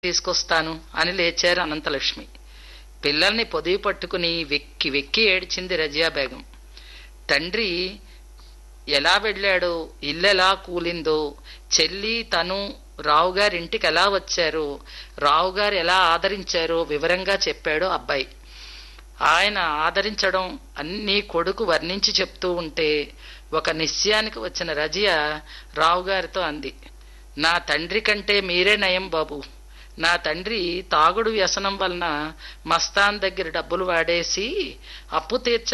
తీసుకొస్తాను అని లేచారు అనంతలక్ష్మి పిల్లల్ని పొదివి పట్టుకుని వెక్కి వెక్కి ఏడ్చింది రజియా బేగం తండ్రి ఎలా వెళ్ళాడో ఇల్లెలా కూలిందో చెల్లి తను రావుగారి ఇంటికి ఎలా వచ్చారో రావుగారు ఎలా ఆదరించారో వివరంగా చెప్పాడు అబ్బాయి ఆయన ఆదరించడం అన్నీ కొడుకు వర్ణించి చెప్తూ ఉంటే ఒక నిశ్చయానికి వచ్చిన రజియ రావుగారితో అంది నా తండ్రి కంటే మీరే నయం బాబు నా తండ్రి తాగుడు వ్యసనం వలన మస్తాన్ దగ్గర డబ్బులు వాడేసి అప్పు తీర్చ